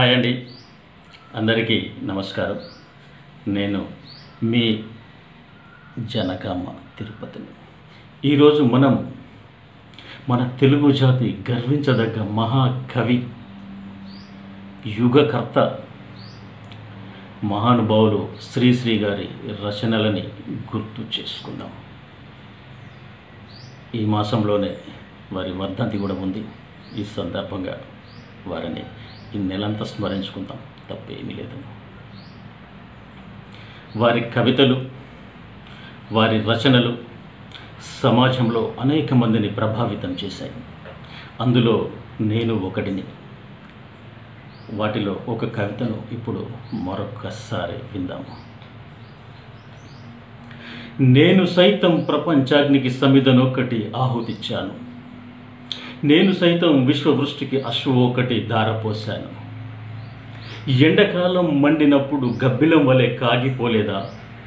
hi అండి అందరికీ నమస్కారం నేను మీ జనగామ తిరుపతిని ఈరోజు మనం మన తెలుగు జాతి గర్వించదగ్గ మహాకవి యుగకర్త మహానుభావులు శ్రీశ్రీ గారి రచనలని గుర్తు చేసుకుందాం ఈ మాసంలోనే వారి వర్ధంతి కూడా ఉంది ఈ సందర్భంగా వారిని ఈ నెలంతా స్మరించుకుందాం తప్పేమీ లేదు వారి కవితలు వారి రచనలు సమాజంలో అనేక మందిని ప్రభావితం చేశాయి అందులో నేను ఒకటిని వాటిలో ఒక కవితను ఇప్పుడు మరొకసారి విందాము నేను సైతం ప్రపంచాగ్నికి సమిధనొక్కటి ఆహుతిచ్చాను నేను సైతం విశ్వవృష్టికి అశ్వొకటి ధారపోశాను ఎండకాలం మండినప్పుడు గబ్బిలం వలె కాగిపోలేదా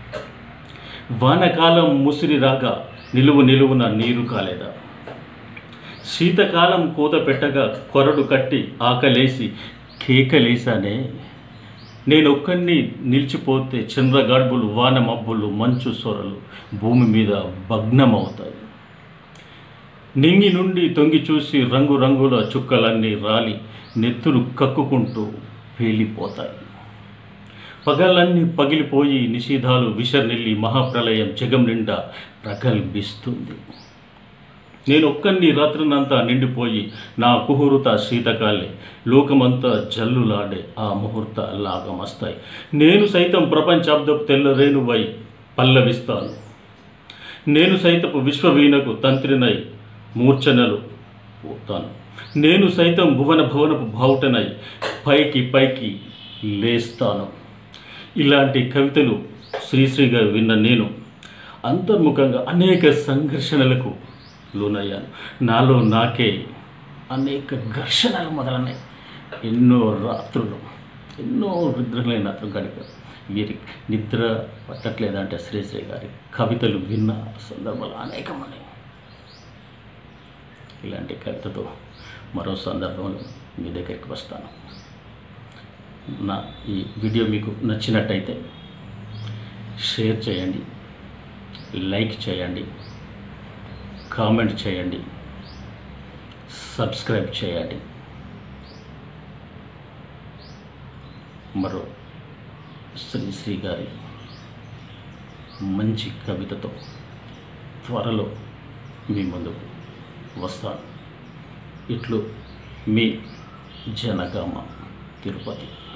వానకాలం ముసిరి రాగా నిలువు నిలువున నీరు కాలేదా శీతకాలం కూత పెట్టగా కొరడు కట్టి ఆకలేసి కేకలేసానే నేనొక్కడిని నిలిచిపోతే చంద్రగాడ్బులు వాన మబ్బులు మంచు సొరలు భూమి మీద భగ్నమవుతాయి నింగి నుండి తొంగి చూసి రంగురంగుల చుక్కలన్నీ రాలి నెత్తురు కక్కుకుంటూ పేలిపోతాయి పగలన్నీ పగిలిపోయి నిషేధాలు విషర్నిల్లి మహాప్రలయం జగం నిండా ప్రగల్భిస్తుంది నేను ఒక్కన్ని రాత్రినంతా నిండిపోయి నా కుహురుత శీతకాలే లోకమంతా జల్లులాడే ఆ ముహూర్త లాగమస్తాయి నేను సైతం ప్రపంచాబ్దపు తెల్లరేణువై పల్లవిస్తాను నేను సైతపు విశ్వవీణకు తంత్రినై మూర్ఛనలు పోతాను నేను సైతం భువన భవనపు బావుటనై పైకి పైకి లేస్తాను ఇలాంటి కవితలు శ్రీశ్రీగా విన్న నేను అంతర్ముఖంగా అనేక సంఘర్షణలకు లోనయ్యాను నాలో నాకే అనేక ఘర్షణలు మొదలన్నాయి ఎన్నో రాత్రులు ఎన్నో నిద్రలేని రాత్రులు గడిపారు వీరి నిద్ర పట్టట్లేదంటే శ్రీశ్రీ గారి కవితలు విన్న సందర్భాలు అనేకం ఉన్నాయి ఇలాంటి కవితతో మరో సందర్భంలో మీ దగ్గరికి వస్తాను నా ఈ వీడియో మీకు నచ్చినట్టయితే షేర్ చేయండి లైక్ చేయండి కామెంట్ చేయండి సబ్స్క్రైబ్ చేయండి మరో శ్రీశ్రీ గారి మంచి కవితతో త్వరలో మీ ముందుకు వస్తాను ఇట్లు మీ జనగామ తిరుపతి